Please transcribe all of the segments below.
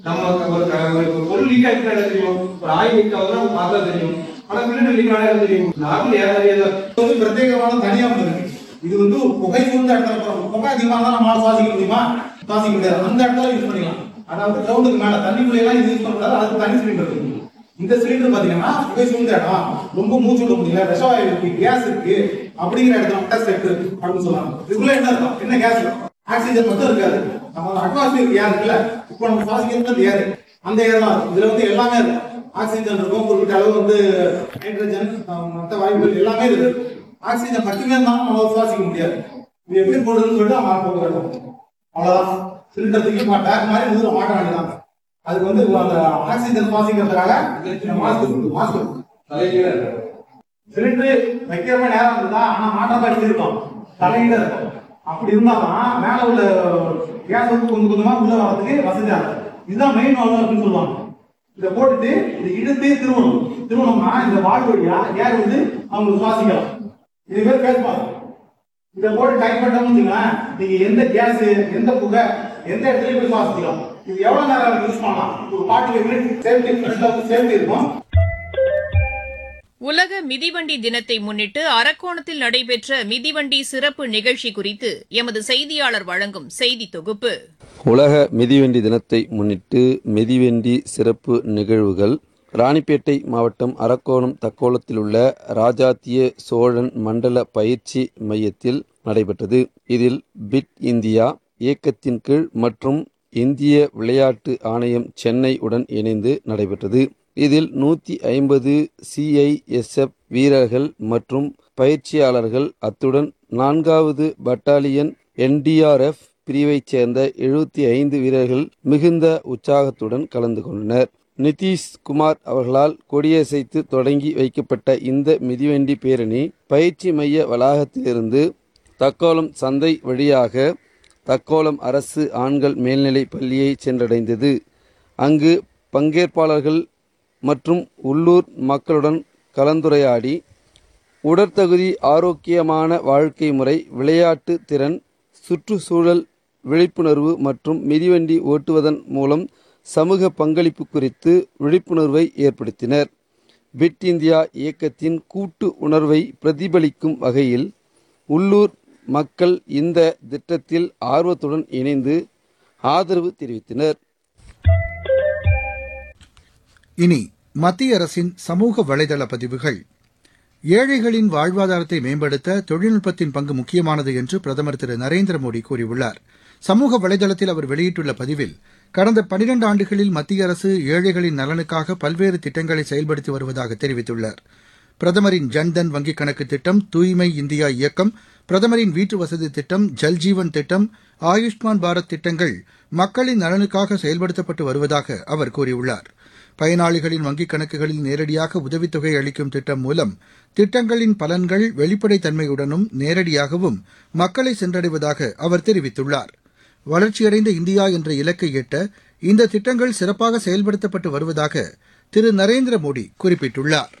நம்ம ஒரு க- ஒரு பொருள் லீக் ஆயிட்டு என்ன தெரியும் ஒரு ஆயில் லீக் ஆகுதுன்னா பார்த்தா தெரியும் ஆனா சிலிண்டர் லீக் ஆனா என்ன தெரியும் நார்மல் ஏர் நிறைய இது வந்து பிரத்யேகமான தனியா ஒண்ணு இருக்கு இது வந்து புகை சூழ்ந்த இடத்துல போறோம் புகை அதிகமா இருந்தா நம்மளால சுவாசிக்க முடியுமா சுவாசிக்க முடியாது அந்த இடத்துல யூஸ் பண்ணிக்கலாம் அதாவது கிரவுண்டுக்கு மேல தண்ணிக்குள்ள எல்லாம் இது யூஸ் பண்ணக்கூடாது அதுக்கு தனி சிலிண்டர் இருக்கு இந்த சிலிண்டர் பாத்தீங்கன்னா புகை சூழ்ந்த இடம் ரொம்ப மூச்சு விட முடியல விஷவாயு இருக்கு கேஸ் இருக்கு அப்படிங்கிற இடத்துல மட்டும் செட் அப்படின்னு சொல்லுவாங்க இதுக்குள்ள என்ன இருக்கும் என்ன கேஸ் ஆக்சிஜன் மட்டும் இருக்காது நம்ம அட்மாஸ்பியர் ஏர் இருக்குல்ல இப்போ நம்ம சுவாசிக்கிறது ஏர் அந்த ஏர் தான் இருக்கும். இதுல வந்து எல்லாமே இருக்கும் ஆக்சிஜன் இருக்கும் குறிப்பிட்ட அளவு வந்து ஹைட்ரஜன் மற்ற வாயுக்கள் எல்லாமே இருக்கு ஆக்சிஜன் மட்டுமே இருந்தாலும் நம்ம சுவாசிக்க முடியாது இது எப்படி போடுறதுன்னு சொல்லிட்டு அவங்க போக வேண்டும் அவ்வளவுதான் சிலிண்டர் தூக்கி டேக் மாதிரி முதல்ல மாட்ட வேண்டியதான் அதுக்கு வந்து அந்த ஆக்சிஜன் சுவாசிக்கிறதுக்காக மாஸ்க் மாஸ்க் சிலிண்டர் வைக்கிற மாதிரி நேரம் இருந்ததா ஆனா மாற்றம் எப்படி இருக்கும் தலையில இருக்கும் அப்படி இருந்தாதான் மேல உள்ள கேஸ் வந்து கொஞ்சம் கொஞ்சமா உள்ள வரதுக்கு வசதியா இருக்கும் இதுதான் மெயின் வால்வு அப்படின்னு சொல்லுவாங்க இதை போட்டுட்டு இதை இழுத்து திருவணும் திருவணும்னா இந்த வால்வு வழியா ஏர் வந்து அவங்க சுவாசிக்கலாம் இது பேர் கேஸ் பாஸ் இதை போட்டு டைப் பண்ணோம்னு வச்சுங்களேன் நீங்க எந்த கேஸ் எந்த புகை எந்த இடத்துலயும் போய் சுவாசிக்கலாம் இது எவ்வளவு நேரம் யூஸ் பண்ணலாம் ஒரு ஃபார்ட்டி மினிட் சேஃப்டி சேஃப்டி இருக்கும் உலக மிதிவண்டி தினத்தை முன்னிட்டு அரக்கோணத்தில் நடைபெற்ற மிதிவண்டி சிறப்பு நிகழ்ச்சி குறித்து எமது செய்தியாளர் வழங்கும் செய்தி தொகுப்பு உலக மிதிவண்டி தினத்தை முன்னிட்டு மிதிவண்டி சிறப்பு நிகழ்வுகள் ராணிப்பேட்டை மாவட்டம் அரக்கோணம் தக்கோலத்தில் உள்ள ராஜாத்திய சோழன் மண்டல பயிற்சி மையத்தில் நடைபெற்றது இதில் பிட் இந்தியா இயக்கத்தின் கீழ் மற்றும் இந்திய விளையாட்டு ஆணையம் சென்னை உடன் இணைந்து நடைபெற்றது இதில் நூற்றி ஐம்பது சிஐஎஸ்எஃப் வீரர்கள் மற்றும் பயிற்சியாளர்கள் அத்துடன் நான்காவது பட்டாலியன் என்டிஆர்எஃப் பிரிவைச் சேர்ந்த எழுபத்தி ஐந்து வீரர்கள் மிகுந்த உற்சாகத்துடன் கலந்து கொண்டனர் நிதிஷ் குமார் அவர்களால் கொடியசைத்து தொடங்கி வைக்கப்பட்ட இந்த மிதிவண்டி பேரணி பயிற்சி மைய வளாகத்திலிருந்து தக்கோலம் சந்தை வழியாக தக்கோலம் அரசு ஆண்கள் மேல்நிலைப் பள்ளியை சென்றடைந்தது அங்கு பங்கேற்பாளர்கள் மற்றும் உள்ளூர் மக்களுடன் கலந்துரையாடி உடற்தகுதி ஆரோக்கியமான வாழ்க்கை முறை விளையாட்டு திறன் சுற்றுச்சூழல் விழிப்புணர்வு மற்றும் மிதிவண்டி ஓட்டுவதன் மூலம் சமூக பங்களிப்பு குறித்து விழிப்புணர்வை ஏற்படுத்தினர் பிட் இந்தியா இயக்கத்தின் கூட்டு உணர்வை பிரதிபலிக்கும் வகையில் உள்ளூர் மக்கள் இந்த திட்டத்தில் ஆர்வத்துடன் இணைந்து ஆதரவு தெரிவித்தனர் இனி மத்திய அரசின் சமூக வலைதள பதிவுகள் ஏழைகளின் வாழ்வாதாரத்தை மேம்படுத்த தொழில்நுட்பத்தின் பங்கு முக்கியமானது என்று பிரதமர் திரு நரேந்திர மோடி கூறியுள்ளார் சமூக வலைதளத்தில் அவர் வெளியிட்டுள்ள பதிவில் கடந்த பனிரண்டு ஆண்டுகளில் மத்திய அரசு ஏழைகளின் நலனுக்காக பல்வேறு திட்டங்களை செயல்படுத்தி வருவதாக தெரிவித்துள்ளார் பிரதமரின் ஜன்தன் வங்கிக் கணக்கு திட்டம் தூய்மை இந்தியா இயக்கம் பிரதமரின் வீட்டு வசதி திட்டம் ஜல்ஜீவன் திட்டம் ஆயுஷ்மான் பாரத் திட்டங்கள் மக்களின் நலனுக்காக செயல்படுத்தப்பட்டு வருவதாக அவர் கூறியுள்ளார் பயனாளிகளின் வங்கிக் கணக்குகளில் நேரடியாக உதவித்தொகை அளிக்கும் திட்டம் மூலம் திட்டங்களின் பலன்கள் வெளிப்படைத்தன்மையுடனும் நேரடியாகவும் மக்களை சென்றடைவதாக அவர் தெரிவித்துள்ளார் வளர்ச்சியடைந்த இந்தியா என்ற இலக்கை எட்ட இந்த திட்டங்கள் சிறப்பாக செயல்படுத்தப்பட்டு வருவதாக திரு நரேந்திர மோடி குறிப்பிட்டுள்ளார்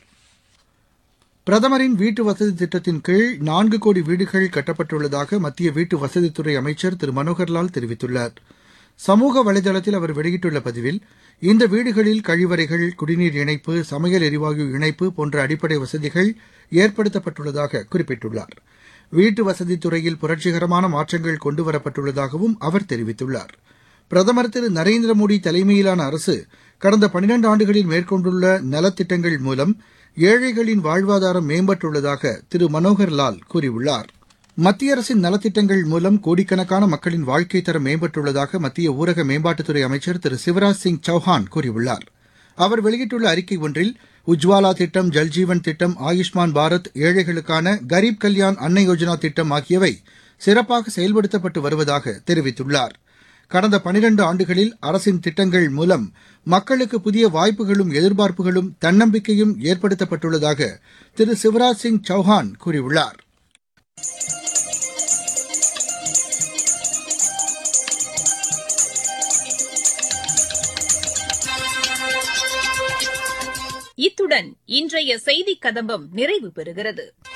பிரதமரின் வீட்டு வசதி திட்டத்தின் கீழ் நான்கு கோடி வீடுகள் கட்டப்பட்டுள்ளதாக மத்திய வீட்டு வசதித்துறை அமைச்சர் திரு மனோகர்லால் தெரிவித்துள்ளார் சமூக வலைதளத்தில் அவர் வெளியிட்டுள்ள பதிவில் இந்த வீடுகளில் கழிவறைகள் குடிநீர் இணைப்பு சமையல் எரிவாயு இணைப்பு போன்ற அடிப்படை வசதிகள் ஏற்படுத்தப்பட்டுள்ளதாக குறிப்பிட்டுள்ளார் வீட்டு வசதித் துறையில் புரட்சிகரமான மாற்றங்கள் கொண்டுவரப்பட்டுள்ளதாகவும் அவர் தெரிவித்துள்ளார் பிரதமர் திரு நரேந்திர மோடி தலைமையிலான அரசு கடந்த பனிரண்டு ஆண்டுகளில் மேற்கொண்டுள்ள நலத்திட்டங்கள் மூலம் ஏழைகளின் வாழ்வாதாரம் மேம்பட்டுள்ளதாக திரு மனோகர் லால் கூறியுள்ளார் மத்திய அரசின் நலத்திட்டங்கள் மூலம் கோடிக்கணக்கான மக்களின் வாழ்க்கை தரம் மேம்பட்டுள்ளதாக மத்திய ஊரக மேம்பாட்டுத்துறை அமைச்சர் திரு சிவராஜ் சிங் சௌஹான் கூறியுள்ளார் அவர் வெளியிட்டுள்ள அறிக்கை ஒன்றில் உஜ்வாலா திட்டம் ஜல்ஜீவன் திட்டம் ஆயுஷ்மான் பாரத் ஏழைகளுக்கான கரீப் கல்யாண் அன்னை யோஜனா திட்டம் ஆகியவை சிறப்பாக செயல்படுத்தப்பட்டு வருவதாக தெரிவித்துள்ளார் கடந்த பனிரண்டு ஆண்டுகளில் அரசின் திட்டங்கள் மூலம் மக்களுக்கு புதிய வாய்ப்புகளும் எதிர்பார்ப்புகளும் தன்னம்பிக்கையும் ஏற்படுத்தப்பட்டுள்ளதாக திரு சிவராஜ் சிங் சௌஹான் கூறியுள்ளார் இத்துடன் இன்றைய செய்திக் கதம்பம் நிறைவு பெறுகிறது